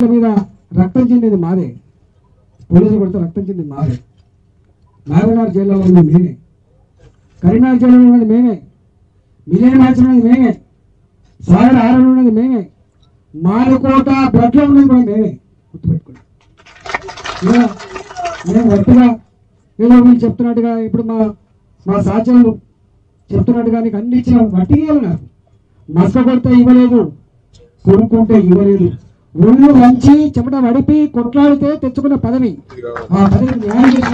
మీద రక్తం చెందింది మాదే పోలీసులు కొడితే రక్తం చెందింది మాదే నాగనార్ జైల్లో ఉన్నది మేమే కరీంనగర్ జైల్లో ఉన్నది మేమే మిలియన్ మ్యాచ్ ఉన్నది మేమే సాగర్ ఆరణ ఉన్నది మేమే మానుకోట బ్లడ్లో ఉన్నది కూడా మేమే గుర్తుపెట్టుకోండి ఇలా మేము గట్టిగా ఏదో వీళ్ళు చెప్తున్నట్టుగా ఇప్పుడు మా మా సాచనలు చెప్తున్నట్టుగా నీకు అన్ని ఇచ్చిన వట్టిగా నాకు మసక కొడితే ఇవ్వలేదు కొనుక్కుంటే ఇవ్వలేదు ఒళ్ళు వంచి చెమట వడిపి కొట్లాడితే తెచ్చుకున్న పదవి ఆ పదవి న్యాయం చేసిన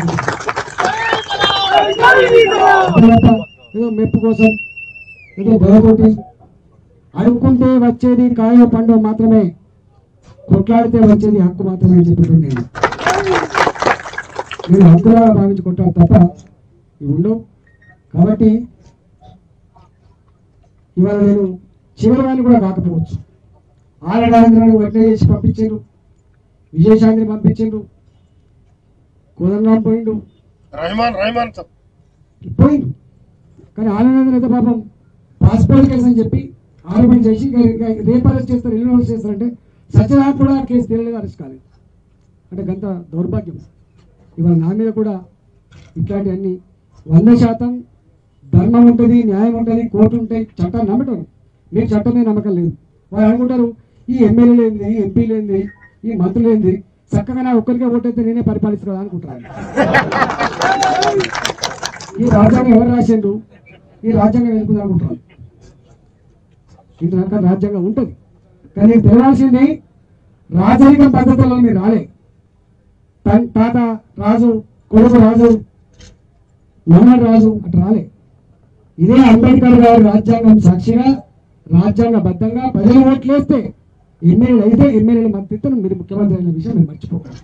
తర్వాత ఏదో మెప్పు కోసం ఏదో గొడవతోటి అడుక్కుంటే వచ్చేది కాయో పండు మాత్రమే కొట్లాడితే వచ్చేది హక్కు మాత్రమే అని చెప్పేటువంటి నేను నేను హక్కులా భావించి కొట్టాను తప్ప ఇవి ఉండవు కాబట్టి ఇవాళ నేను చివరి వాడిని కూడా కాకపోవచ్చు ఆలడాంధ్రాన్ని వడ్డే చేసి పంపించారు విజయశాంతిని పంపించారు కోదండరాం పోయిండు रहमान रहमान सब పోయిండు కానీ ఆనందం అయితే పాపం పాస్పోర్ట్ కేసు అని చెప్పి ఆరోపణ చేసి ఇక- ఇక రేపు అరెస్ట్ చేస్తారు ఎల్లుండి అరెస్ట్ చేస్తారంటే సత్యనారాయణ కూడా కేసు తెలియలేదు అరెస్ట్ కాలేదు అంటే గంత దౌర్భాగ్యం ఇవాళ నా మీద కూడా ఇట్లాంటివన్నీ వంద శాతం ధర్మం ఉంటుంది న్యాయం ఉంటుంది కోర్టు ఉంటాయి చట్టాన్ని నమ్మటం మీకు చట్టం మీద నమ్మకం లేదు వాళ్ళు అనుకుంటారు ఈ ఎమ్మెల్యేలు ఏంది ఎంపీలు ఏంది ఈ మంత్రులు ఏంది చక్కగా నా ఒక్కరికే ఓటైతే నేనే పరిపాలిస్తున్నా అనుకుంటారు ఈ రాజ్యాంగం ఎవరు రాసిండ్రు ఈ రాజ్యాంగం ఎందుకు అనుకుంటారు ఇంత రకాల రాజ్యాంగం ఉంటుంది కానీ నీకు తెలియాల్సింది రాజరికం పద్ధతుల్లో మీరు రాలే తన్- తాత రాజు కొడుకు రాజు మనవడు రాజు అటు రాలే ఇదే అంబేద్కర్ గారి రాజ్యాంగం సాక్షిగా రాజ్యాంగబద్ధంగా ప్రజలు ఓట్లేస్తే ఎమ్మెల్యేలు అయితే ఎమ్మెల్యేలు మద్దతు మీరు ముఖ్యమంత్రి అయిన విషయం మీరు మర్చిపోకండి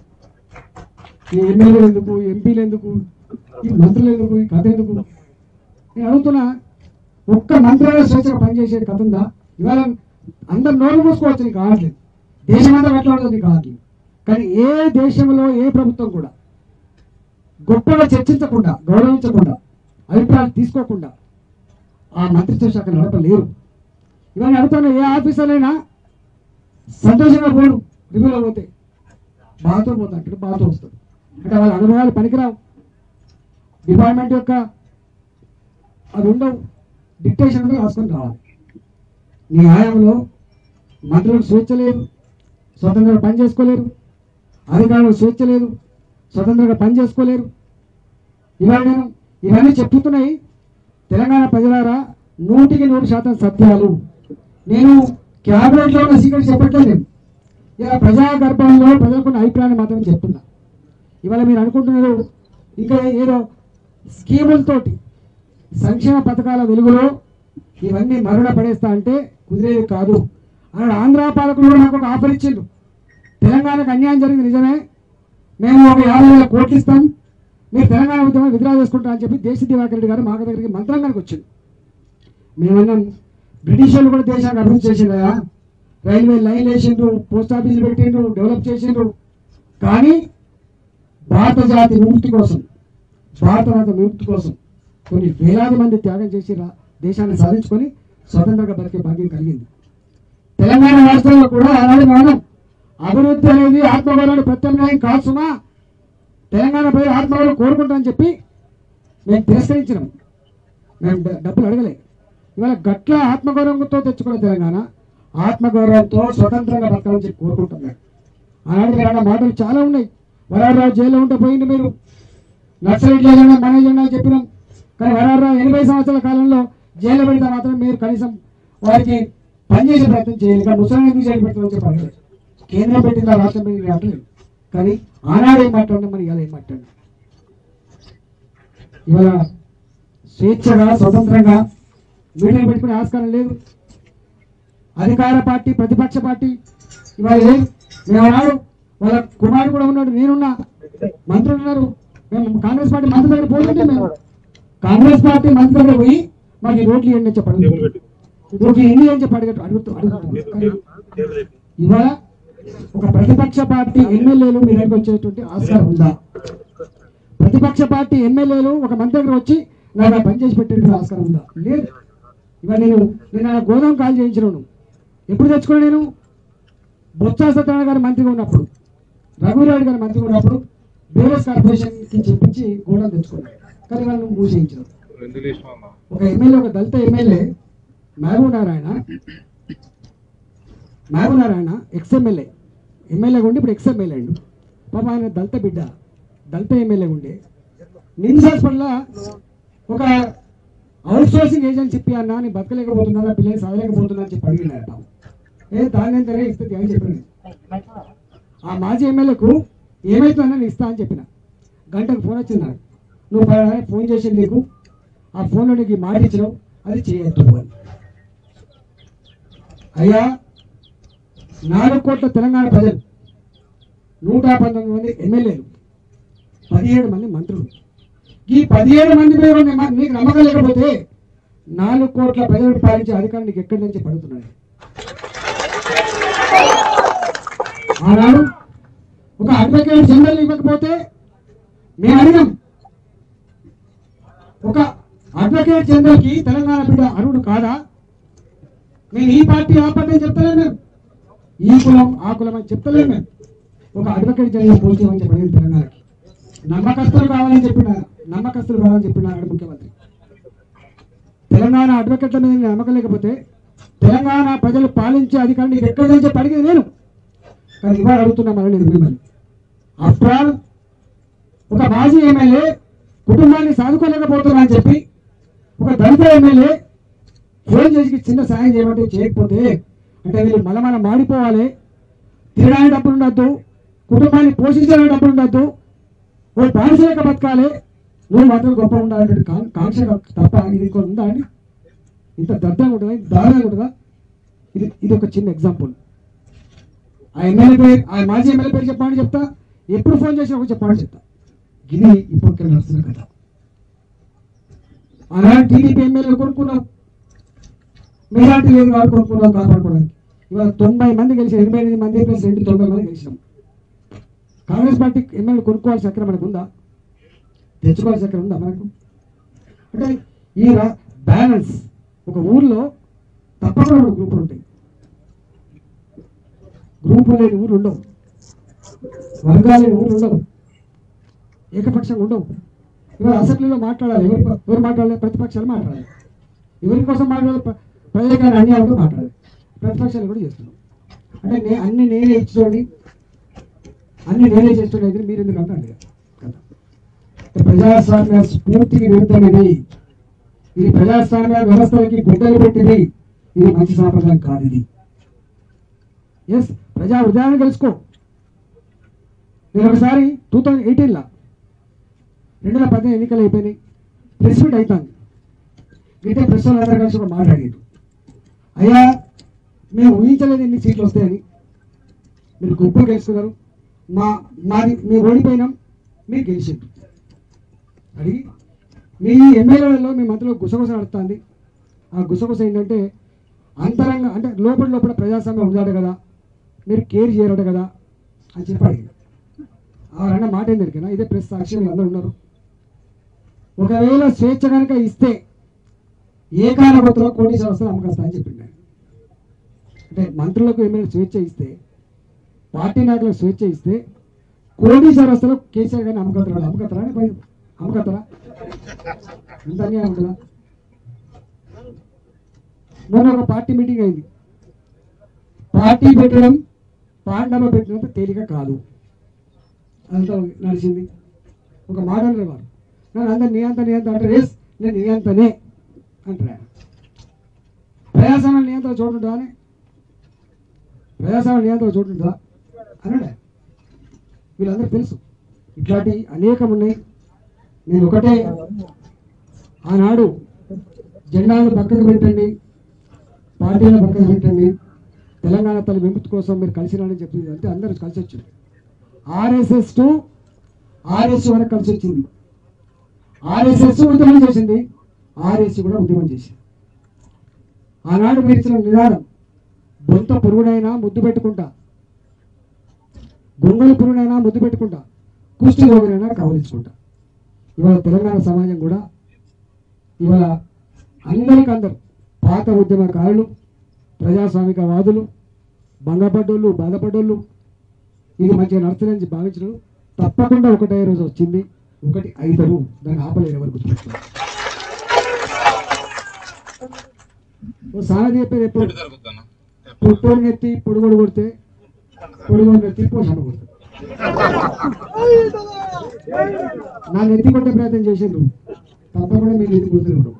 ఈ ఎమ్మెల్యేలు ఎందుకు ఎంపీలు ఎందుకు ఈ మంత్రులు ఎందుకు ఈ కథ ఎందుకు నేను అడుగుతున్నా ఒక్క మంత్రాలయ స్వేచ్ఛగా పనిచేసే కథ ఉందా ఇవాళ అందరు నోరు మూసుకోవచ్చు నీకు కావట్లేదు దేశమంతా కట్టడం నీకు కావట్లేదు కానీ ఏ దేశంలో ఏ ప్రభుత్వం కూడా గొప్పగా చర్చించకుండా గౌరవించకుండా అభిప్రాయాలు తీసుకోకుండా ఆ మంత్రిత్వ శాఖ నడపలేరు ఇవన్నీ అడుగుతున్నా ఏ ఆఫీసర్లైనా సంతోషంగా పోడు రివ్యూలో పోతే బాధతో పోతా అంటాడు బాధతో వస్తాడు అంటే వాళ్ళ అనుభవాలు పనికిరావు డిపార్ట్మెంట్ యొక్క అది ఉండవు డిక్టేషన్ కూడా రాసుకొని రావాలి నీ ఆయంలో మంత్రులకు స్వేచ్ఛ లేదు స్వతంత్రంగా పని చేసుకోలేరు అధికారులకు స్వేచ్ఛ లేదు స్వతంత్రంగా పని చేసుకోలేరు ఇవాళ నేను ఇవన్నీ చెప్తున్నాయి తెలంగాణ ప్రజలారా నూటికి నూరు శాతం సత్యాలు నేను క్యాబినెట్లో ఉన్న సీక్రెట్ చెప్పట్లేదు నేను ఇలా ప్రజా గర్భంలో ప్రజలకు ఉన్న అభిప్రాయాన్ని మాత్రమే చెప్తున్నా ఇవాళ మీరు అనుకుంటున్నారు ఇంకా ఏదో స్కీములతోటి సంక్షేమ పథకాల వెలుగులో ఇవన్నీ మరుణ పడేస్తా అంటే కుదిరేది కాదు అన్నాడు ఆంధ్ర పాలకులు కూడా నాకు ఒక ఆఫర్ ఇచ్చిండ్రు తెలంగాణకు అన్యాయం జరిగింది నిజమే మేము ఒక యాభై వేల కోట్లు ఇస్తాం మీరు తెలంగాణ ఉద్యమం విత్డ్రా చేసుకుంటా అని చెప్పి దేశ దివాకర్ రెడ్డి గారు మా దగ్గరికి మంత్రాంగానికి వచ్చింది మేమన్నాం బ్రిటిష్ వాళ్ళు కూడా దేశానికి అభివృద్ధి చేసిండు కదా రైల్వే లైన్ వేసిండ్రు పోస్ట్ ఆఫీసులు పెట్టిండ్రు డెవలప్ చేసిండ్రు కానీ భారత జాతి విముక్తి కోసం భారత మాత విముక్తి కోసం కొన్ని వేలాది మంది త్యాగం చేసి రా- దేశాన్ని సాధించుకొని స్వతంత్రంగా బతికే భాగ్యం కలిగింది తెలంగాణ రాష్ట్రంలో కూడా ఆనాడు మనం అభివృద్ధి అనేది ఆత్మగౌరవాన్ని ప్రత్యామ్నాయం కాదు సుమా తెలంగాణ ప్రజలు ఆత్మగౌరవం కోరుకుంటామని చెప్పి మేము తిరస్కరించినాం మేము డ- డబ్బులు అడగలే ఇవాళ గట్ల ఆత్మగౌరవంతో తెచ్చుకున్న తెలంగాణ ఆత్మగౌరవంతో స్వతంత్రంగా బతకాలని చెప్పి కోరుకుంటున్నాడు ఆనాడు మీరు అన్న మాటలు చాలా ఉన్నాయి వరారావు జైల్లో ఉంటే పోయింది మీరు నక్సలైట్ ఏజెండా మన ఏజెండా అని చెప్పినాం కానీ వరారావు ఎనభై సంవత్సరాల కాలంలో జైల్లో పెడితే మాత్రం మీరు కనీసం వారికి పనిచేసే ప్రయత్నం చేయాలి కానీ ముసలి ఎందుకు జైలు పెట్టాలని చెప్పి అడగలేదు కేంద్రం పెట్టిందా రాష్ట్రం పెట్టింది అంటలేదు కానీ ఆనాడు ఏం మాట్లాడినా మరి ఇవాళ ఏం మాట్లాడినా ఇవాళ స్వేచ్ఛగా స్వతంత్రంగా మీటింగ్ పెట్టుకునే ఆస్కారం లేదు అధికార పార్టీ ప్రతిపక్ష పార్టీ ఇవాళ ఏం మేము ఆనాడు వాళ్ళ కుమారుడు కూడా ఉన్నాడు నేనున్నా మంత్రులు ఉన్నారు మేము కాంగ్రెస్ పార్టీ మంత్రి దగ్గర పోతుంటే మేము కాంగ్రెస్ పార్టీ మంత్రి దగ్గర పోయి మాకు ఈ రోడ్లు ఇవ్వండి అని చెప్పి అడుగుతున్నాం రోడ్లు ఎన్ని అని చెప్పి అడుగుతూ అడుగుతూ అడుగుతున్నాం కానీ ఇవాళ ఒక ప్రతిపక్ష పార్టీ ఎమ్మెల్యేలు మీ దగ్గరికి వచ్చేటువంటి ఆస్కారం ఉందా ప్రతిపక్ష పార్టీ ఎమ్మెల్యేలు ఒక మంత్రి దగ్గర వచ్చి నాకు ఆ పని చేసి పెట్టేటువంటి ఆస్కారం ఉందా లేదు ఇవాళ నేను నేను ఆ గోదాం కాల్ చేయించినాను ఎప్పుడు తెచ్చుకున్నా నేను బొత్స సత్యనారాయణ గారు మంత్రిగా ఉన్నప్పుడు రఘురాయుడు గారు మంత్రిగా ఉన్నప్పుడు బేరస్ కార్పొరేషన్కి చెప్పించి గోడలు తెచ్చుకున్నారు కానీ వాళ్ళు మూసేయించారు ఎందుకు ఇష్టం అన్న ఒక ఎమ్మెల్యే ఒక దళిత MLA Mahaboob Narayana Mahaboob Narayana ex MLA ఎమ్మెల్యేగా ఉండి ఇప్పుడు ఎక్స్ ఎమ్మెల్యే అండు పాప ఆయన దళిత బిడ్డ దళిత ఎమ్మెల్యే ఉండే నిమ్స్ హాస్పిటల్లో ఒక అవుట్ సోర్సింగ్ ఏజెంట్ చెప్పి అన్న నేను బతకలేకపోతున్నా పిల్లలు చదవలేకపోతున్నా అని చెప్పి అడిగినారు పాపం ఏ దాని నేను తిరిగి ఇస్తుంది అని చెప్పాను ఆ మాజీ ఎమ్మెల్యేకు ఏమైతుందన్నా నేను ఇస్తా అని చెప్పిన గంటకు ఫోన్ వచ్చింది నాకు నువ్వు పలానా ఫోన్ చేసింది నీకు ఆ ఫోన్లో నీకు ఈ మాట ఇచ్చినావు అది చేయొద్దు అని అయ్యా నాలుగు కోట్ల తెలంగాణ ప్రజలు నూట పంతొమ్మిది మంది ఎమ్మెల్యేలు పదిహేడు మంది మంత్రులు ఈ పదిహేడు మంది మీద ఉన్న- నీకు నమ్మకం లేకపోతే నాలుగు కోట్ల ప్రజలకు పాలించే అధికారం నీకు ఎక్కడి నుంచి పడుతున్నాయి ఆనాడు ఒక అడ్వకేట్ జనరల్ ఇవ్వకపోతే మేము అడిగాం ఒక అడ్వకేట్ జనరల్ కి తెలంగాణ బిడ్డ అర్హుడు కాదా మేము ఈ పార్టీ ఆ పార్టీ అని చెప్తలేము మేము ఈ కులం ఆ కులం అని చెప్తలేము మేము ఒక అడ్వకేట్ జనరల్ పోస్ట్ చేయమని చెప్పలేదు తెలంగాణకి నమ్మకస్తులు కావాలని చెప్పినారు నమ్మకస్తులు కావాలని చెప్పినారు ముఖ్యమంత్రి తెలంగాణ అడ్వకేట్ల మీద నీకు నమ్మకం లేకపోతే తెలంగాణ ప్రజలు పాలించే అధికారం నీకు ఎక్కడి నుంచి చెప్పి అడిగేది నేను కానీ ఇవాళ అడుగుతున్నా మళ్ళీ నేను మిమ్మల్ని ఆఫ్టర్ ఆల్ ఒక మాజీ ఎమ్మెల్యే కుటుంబాన్ని సాదుకోలేకపోతున్నా అని చెప్పి ఒక దళిత ఎమ్మెల్యే ఫోన్ చేసి చిన్న సాయం చేయమంటే చేయకపోతే అంటే వీళ్ళు మలమల మాడిపోవాలి తినడానికి డబ్బులు ఉండద్దు కుటుంబాన్ని పోషించడానికి డబ్బులు ఉండద్దు ఓ పారిశ్రామిక బతకాలి నువ్వు మాత్రం గొప్ప ఉండాలంటే కా- కాంక్ష తప్ప ఇది ఇంకో ఉందా అండి ఇంత దర్దంగా ఉంటుందా ఇంత దారుణంగా ఉంటుందా ఇది ఇది ఒక చిన్న ఎగ్జాంపుల్ ఆ ఎమ్మెల్యే పేరు ఆ మాజీ ఎమ్మెల్యే పేరు చెప్పమని చెప్తా ఎప్పుడు ఫోన్ చేసినా ఒక చెప్పమని చెప్తా ఇది ఇప్పుడు ఇక్కడ నడుస్తున్న కథ ఆనాడు టీడీపీ ఎమ్మెల్యేలు కొనుక్కున్నాం మెజార్టీ లేదు వాడు కొనుక్కున్నాం కాపాడుకోవడానికి ఇవాళ తొంభై మంది గెలిచి ఎనభై ఎనిమిది మంది ప్లస్ రెండు తొంభై మంది గెలిచినాం కాంగ్రెస్ పార్టీ ఎమ్మెల్యే కొనుక్కోవాల్సిన చక్రం మనకు ఉందా తెచ్చుకోవాల్సిన చక్రం ఉందా మనకు అంటే ఈ బ్యాలెన్స్ ఒక ఊర్లో తప్పకుండా రెండు గ్రూపులు ఉంటాయి గ్రూపులు లేని ఊరు ఉండవు వర్గాలు లేని ఊరు ఉండవు ఏకపక్షంగా ఉండవు ఇవాళ అసెంబ్లీలో మాట్లాడాలి ఎవరు ఎవరు మాట్లాడాలి ప్రతిపక్షాలు మాట్లాడాలి ఎవరి కోసం మాట్లాడాలి ప్ర- ప్రజలకైనా అన్యాయంతో మాట్లాడాలి ప్రతిపక్షాలు కూడా చేస్తున్నాం అంటే నే అన్ని నేనే ఇచ్చుకోండి అన్ని నేనే చేస్తుండే మీరు ఎందుకు అంటే కదా ప్రజాస్వామ్య స్ఫూర్తికి విరుద్ధం ఇది ఇది ప్రజాస్వామ్య వ్యవస్థలకి గుడ్డలు పెట్టింది ఇది మంచి సాంప్రదాయం కాదు ఇది ఎస్ ప్రజా హృదయాన్ని తెలుసుకో నేను ఒకసారి టూ థౌజండ్ ఎయిటీన్లో రెండు వేల పదిహేను ఎన్నికలు అయిపోయినాయి ప్రెస్ మీట్ అవుతాను గిట్టే ప్రెస్ వాళ్ళందరూ కలిసి ఒక మాట్లాడారు అయ్యా మేము ఊహించలేదు ఎన్ని సీట్లు వస్తాయని మీరు గొప్పలు గెలుచుకున్నారు మా మాది మేము ఓడిపోయినాం మీరు గెలిచిండ్రు అడిగి మీ ఎమ్మెల్యేలలో మీ మధ్యలో గుసగుస నడుస్తుంది ఆ గుసగుస ఏంటంటే అంతరంగ అంటే లోపల లోపల ప్రజాస్వామ్యం ఉండాలి కదా మీరు కేర్ చేయరట కదా అని చెప్పి అడిగింది ఆ అన్న మాట ఏంది ఎరికేనా ఇదే ప్రెస్ సాక్షి మీరు అందరూ ఉన్నారు ఒకవేళ స్వేచ్ఛ కనుక ఇస్తే ఏ కారణపత్రం కోటి సంవత్సరాలు అమ్మకస్తా అని చెప్పింది ఆయన. అంటే మంత్రులకు ఎమ్మెల్యే స్వేచ్ఛ ఇస్తే పార్టీ నాయకులకు స్వేచ్ఛ ఇస్తే కోటి సంవత్సరాలు కేసీఆర్ గారిని అమ్మకత్తరా అమ్మకత్తరా అని భయం. అమ్మకత్తరా ఇంత అన్యాయం ఉంటుందా మొన్న ఒక పార్టీ మీటింగ్ అయింది పార్టీ పెట్టడం పాండవ పెట్టినంత తేలిక కాదు అంతా నడిచింది ఒక మాట అన్నారు వారు నేను అందరు నీ అంత నీ అంత అంటే రేస్ నేను నీ అంతనే అంటారు ఆయన ప్రజాస్వామ్యం నీ అంత చోటుంటా అని ప్రజాస్వామ్యం నీ అంత చోటుంటా అన్నాడు వీళ్ళందరూ తెలుసు ఇట్లాంటి అనేకం ఉన్నాయి నేను ఒకటే ఆనాడు జెండాలను పక్కకు పెట్టండి పార్టీలను పక్కకు పెట్టండి తెలంగాణ తల్లి విముక్తి కోసం మీరు కలిసి రండి అని చెప్పింది అంటే అందరూ కలిసి వచ్చింది ఆర్ఎస్ఎస్ టు ఆర్ఎస్ వరకు కలిసి వచ్చింది ఆర్ఎస్ఎస్ ఉద్యమం చేసింది ఆర్ఎస్ కూడా ఉద్యమం చేసింది ఆనాడు మీరు ఇచ్చిన నిదానం బొంత పురుగునైనా ముద్దు పెట్టుకుంటా గొంగళి పురుగునైనా ముద్దు పెట్టుకుంటా కుష్టి రోగునైనా కవలించుకుంటా ఇవాళ తెలంగాణ సమాజం కూడా ఇవాళ అందరికందరు పాత ఉద్యమకారులు ప్రజాస్వామికవాదులు భంగపడ్డోళ్ళు బాధపడ్డోళ్ళు ఇది మంచిగా నడుస్తుందని భావించడం తప్పకుండా ఒకటే రోజు వచ్చింది ఒకటి ఐదరు దాన్ని ఆపలేరు ఎవరు గుర్తుపెట్టుకోండి ఓ సాగ చెప్పేది ఎప్పుడు పుట్టోడు నెత్తి పొడుగోడు కొడితే పొడుగోడు నెత్తి పోషణ కొడుతుంది నా నెత్తి కొట్టే ప్రయత్నం చేసిండ్రు తప్పకుండా మీరు నెత్తి కొడుతున్నారు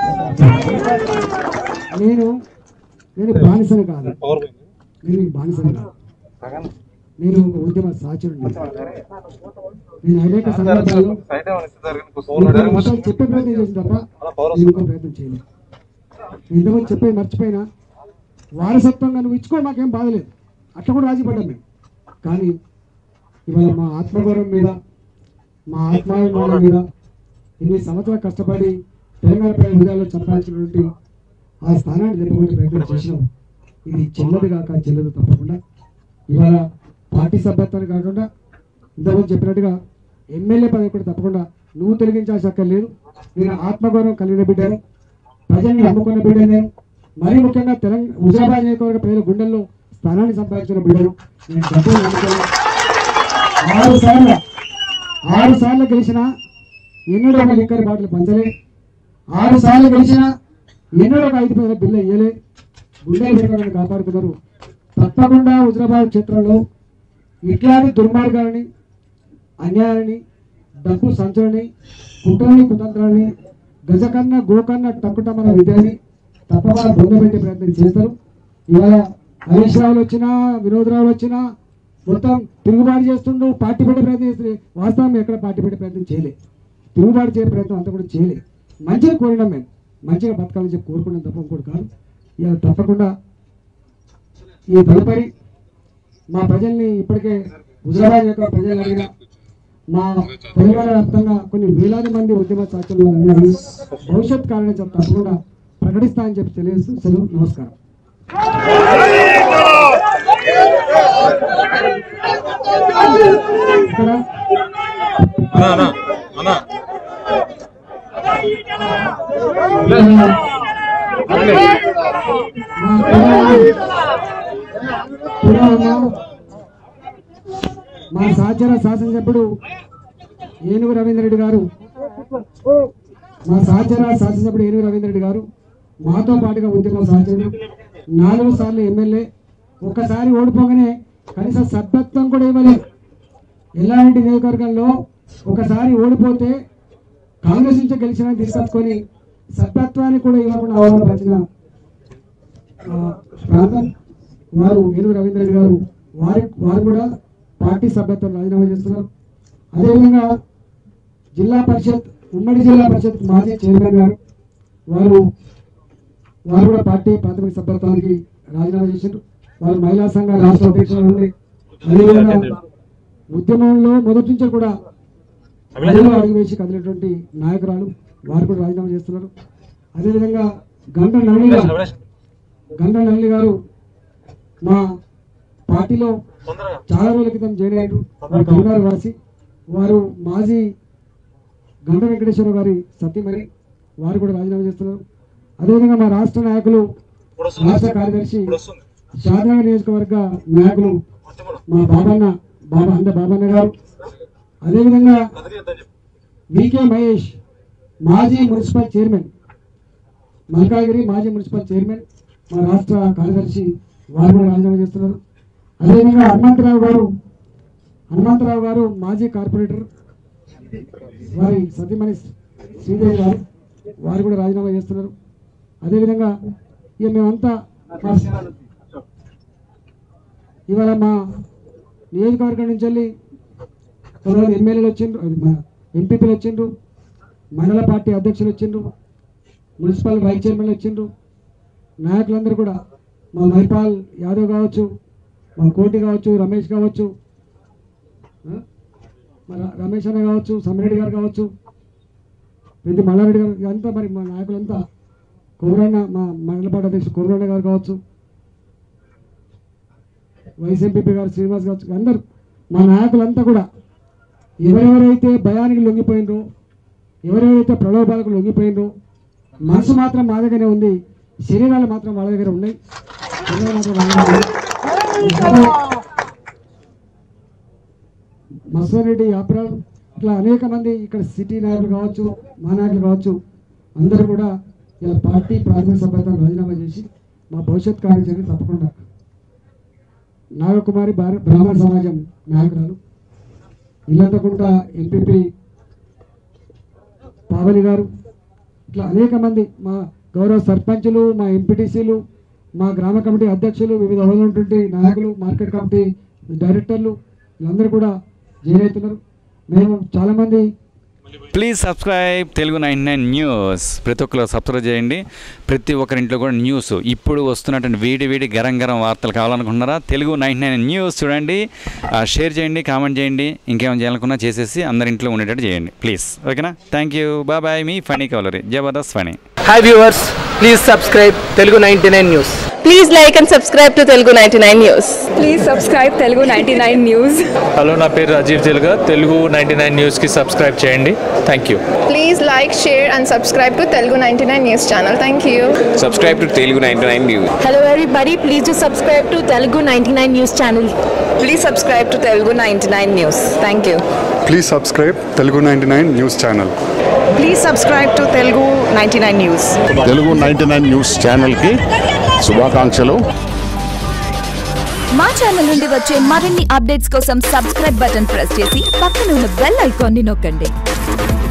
నేను నేను బానిసను కాదు నేను మీకు బానిసను కాదు నేను ఒక ఉద్యమ సాచుడిని నేను అనేక సందర్భాల్లో ఇంకొక విషయాలు చెప్పే ప్రయత్నం చేసిన తప్ప నేను ఇంకో ప్రయత్నం చేయలేదు ఇంతకుముందు చెప్పేది మర్చిపోయినా వారసత్వంగా నువ్వు ఇచ్చుకో మాకేం బాధలేదు అట్లా కూడా రాజీ పడ్డాం మేము కానీ ఇవాళ మా ఆత్మగౌరవం మీద మా ఆత్మాభిమానం మీద ఇన్ని సంవత్సరాలు కష్టపడి తెలంగాణ ప్రజల హృదయాల్లో సంపాదించినటువంటి ఆ స్థానాన్ని నిలబడే ప్రయత్నం చేసినాం ఇది చెల్లదు కాక చెల్లదు తప్పకుండా ఇవాళ పార్టీ సభ్యత్వాన్ని కాకుండా ఇంతకుముందు చెప్పినట్టుగా ఎమ్మెల్యే పదవి కూడా తప్పకుండా నువ్వు తొలగించాల్సి అక్కర్లేదు నేను ఆత్మగౌరవం కలిగిన బిడ్డను ప్రజల్ని నమ్ముకున్న బిడ్డ నేను మరీ ముఖ్యంగా తెలంగాణ హుజరాబాద్ నియోజకవర్గ ప్రజల గుండెల్లో స్థానాన్ని సంపాదించిన బిడ్డను నేను డబ్బులు నమ్ముకోను ఆరు సార్లు ఆరు సార్లు గెలిచిన ఎన్నడూ ఒక లిక్కర్ బాటిల్ పంచలే ఆరు సార్లు గెలిచిన ఎన్నడూ ఒక ఐదు పది బిల్లు వేయలే గుండెలు పెట్టుకోవడానికి కాపాడుతున్నారు తప్పకుండా హుజరాబాద్ క్షేత్రంలో ఇట్లాంటి దుర్మార్గాలని అన్యాయాన్ని డబ్బు సంచులని కుట్రని కుతంత్రాన్ని గజకన్న గోకన్న టక్కుటమన విద్యని తప్పకుండా బొందబెట్టే ప్రయత్నం చేస్తారు ఇవాళ హరీష్ రావులు వచ్చినా వినోద్ రావులు వచ్చినా మొత్తం తిరుగుబాటు చేస్తుండు పార్టీ పెట్టే ప్రయత్నం చేస్తుంది వాస్తవం ఎక్కడ పార్టీ పెట్టే ప్రయత్నం చేయలే తిరుగుబాటు చేసే ప్రయత్నం అంతా కూడా చేయలే మంచిగా కోరినాం మేము మంచిగా బతకాలని చెప్పి కోరుకున్నాం తప్ప ఇంకోటి కాదు ఇవాళ తప్పకుండా ఈ తదుపరి మా ప్రజల్ని ఇప్పటికే హుజరాబాద్ యొక్క ప్రజలు అడిగిన మా తెలంగాణ వ్యాప్తంగా కొన్ని వేలాది మంది ఉద్యమ సాక్షులు అడిగిన భవిష్యత్ కారణం చెప్పి తప్పకుండా ప్రకటిస్తా అని చెప్పి తెలియజేస్తూ సెలవు నమస్కారం ఇక్కడ మా పిల్లలు పురాణ మా సహచర శాసనసభ్యుడు ఏనుగు రవీంద్ర రెడ్డి గారు మా సహచర శాసనసభ్యుడు ఏనుగు రవీంద్ర రెడ్డి గారు మాతో పాటుగా ఉద్యమ సహచరుడు నాలుగు సార్లు ఎమ్మెల్యే ఒక్కసారి ఓడిపోగానే కనీసం సభ్యత్వం కూడా ఇవ్వలేదు ఎల్లారెడ్డి నియోజకవర్గంలో ఒకసారి ఓడిపోతే కాంగ్రెస్ నుంచి గెలిచిన తీసుకొచ్చుకొని సభ్యత్వాన్ని కూడా ఇవ్వకుండా అవమానపరిచిన ఆ, ప్రాంతం వారు ఏనుగు రవీంద్ర రెడ్డి గారు వారి వారు కూడా పార్టీ సభ్యత్వం రాజీనామా చేస్తున్నారు అదేవిధంగా జిల్లా పరిషత్ ఉమ్మడి జిల్లా పరిషత్ మాజీ చైర్మన్ గారు వారు వారు కూడా పార్టీ ప్రాథమిక సభ్యత్వానికి రాజీనామా చేశారు వారు మహిళా సంఘ రాష్ట్ర అధ్యక్షులు ఉంది అదేవిధంగా ఉద్యమంలో మొదటి నుంచి కూడా ప్రజలు అడుగు వేసి కదిలేటువంటి నాయకురాలు వారు కూడా రాజీనామా చేస్తున్నారు అదేవిధంగా గంట నవీన్ గారు గంట నల్లి గారు మా పార్టీలో చాలా రోజుల క్రితం జాయిన్ అయ్యారు వారు కవిగారు రాసి వారు మాజీ గంట వెంకటేశ్వర గారి సతీమణి వారు కూడా రాజీనామా చేస్తున్నారు అదేవిధంగా మా రాష్ట్ర నాయకులు రాష్ట్ర కార్యదర్శి షాద్నగర్ నియోజకవర్గ నాయకులు మా బాబన్న బాబా అంద బాబన్న గారు అదేవిధంగా వికే మహేష్ మాజీ మున్సిపల్ చైర్మన్ మల్కాగిరి మాజీ మున్సిపల్ చైర్మన్ మా రాష్ట్ర కార్యదర్శి వారు కూడా రాజీనామా చేస్తున్నారు అదేవిధంగా హనుమంతరావు గారు హనుమంతరావు గారు మాజీ కార్పొరేటర్ వారి సతీమణి శ్రీదేవి గారు వారు కూడా రాజీనామా చేస్తున్నారు అదేవిధంగా ఇక మేమంతా మా- ఇవాళ మా నియోజకవర్గం నుంచి వెళ్ళి కొంతమంది ఎమ్మెల్యేలు వచ్చిండ్రు అది మా ఎంపీపీలు వచ్చిండ్రు మండల పార్టీ అధ్యక్షులు వచ్చిండ్రు మున్సిపల్ వైస్ చైర్మన్లు వచ్చిండ్రు నాయకులందరూ కూడా మా మైపాల్ యాదవ్ కావచ్చు మా కోటి కావచ్చు రమేష్ కావచ్చు ఆ? మా ర- రమేష్ అన్న కావచ్చు సమ్మిరెడ్డి గారు కావచ్చు పెద్ద మల్లారెడ్డి గారు ఇదంతా మరి మా నాయకులంతా కోరన్న మా మండల పార్టీ అధ్యక్షుడు కోరన్న గారు కావచ్చు వైస్ ఎంపీపీ గారు శ్రీనివాస్ కావచ్చు అందరు మా నాయకులంతా కూడా ఎవరెవరైతే భయానికి లొంగిపోయినరో ఎవరెవరైతే ప్రలోభాలకు లొంగిపోయినరో మనసు మాత్రం మా దగ్గరే ఉంది శరీరాలు మాత్రం వాళ్ళ దగ్గర ఉన్నాయి శరీరాలు మాత్రం వాళ్ళ దగ్గర ఉన్నాయి. మత్స్వరెడ్డి అప్రాల్ ఇట్లా అనేక మంది ఇక్కడ సిటీ నాయకులు కావచ్చు మా నాయకులు కావచ్చు అందరూ కూడా ఇలా పార్టీ ప్రాథమిక సభ్యత్వం రాజీనామా చేసి మా భవిష్యత్ కార్యాచరణ తప్పకుండా నాగకుమారి భార- బ్రాహ్మణ సమాజం నాయకురాలు ఇల్లంతకుంట ఎంపీపీ పావని గారు ఇట్లా అనేక మంది మా గౌరవ సర్పంచులు మా ఎంపీటీసీలు మా గ్రామ కమిటీ అధ్యక్షులు వివిధ హోదాలో ఉన్నటువంటి నాయకులు మార్కెట్ కమిటీ డైరెక్టర్లు వీళ్ళందరూ కూడా జాయిన్ అవుతున్నారు మేము చాలామంది please subscribe Telugu nine nine news ప్రతి ఒక్కరు సబ్స్క్రైబ్ చేయండి ప్రతి ఒక్కరింట్లో కూడా న్యూస్ ఇప్పుడు వస్తున్నటువంటి వేడి వేడి గరం గరం వార్తలు కావాలనుకుంటున్నారా తెలుగు నైన్ నైన్ న్యూస్ చూడండి ఆ, షేర్ చేయండి కామెంట్ చేయండి ఇంకేమైనా చేయాలనుకున్నా చేసేసి అందరి ఇంట్లో ఉండేటట్టు చేయండి ప్లీజ్ ఓకేనా థ్యాంక్ యూ బాయ్ బాయ్ మీ ఫనీ కవలరీ Jabardasth Phani hi viewers please subscribe Telugu ninety nine news Please like and subscribe to Telugu 99 News. Please subscribe Telugu ninety nine news hello నా పేరు రాజీవ్ తెలుగా తెలుగు నైంటీ నైన్ న్యూస్కి సబ్స్క్రైబ్ చేయండి thank you Please like, share, and subscribe to Telugu 99 News channel. Thank you. subscribe to Telugu 99 News. Hello everybody, please do subscribe to Telugu 99 News channel. Please subscribe to Telugu ninety nine news thank you please subscribe Telugu ninety nine news channel please subscribe to Telugu ninety nine news Telugu ninety nine news ఛానల్కి శుభాకాంక్షలు మా channel నుండి వచ్చే మరిన్ని updates కోసం subscribe button press చేసి పక్కన ఉన్న బెల్ ఐకాన్ని నొక్కండి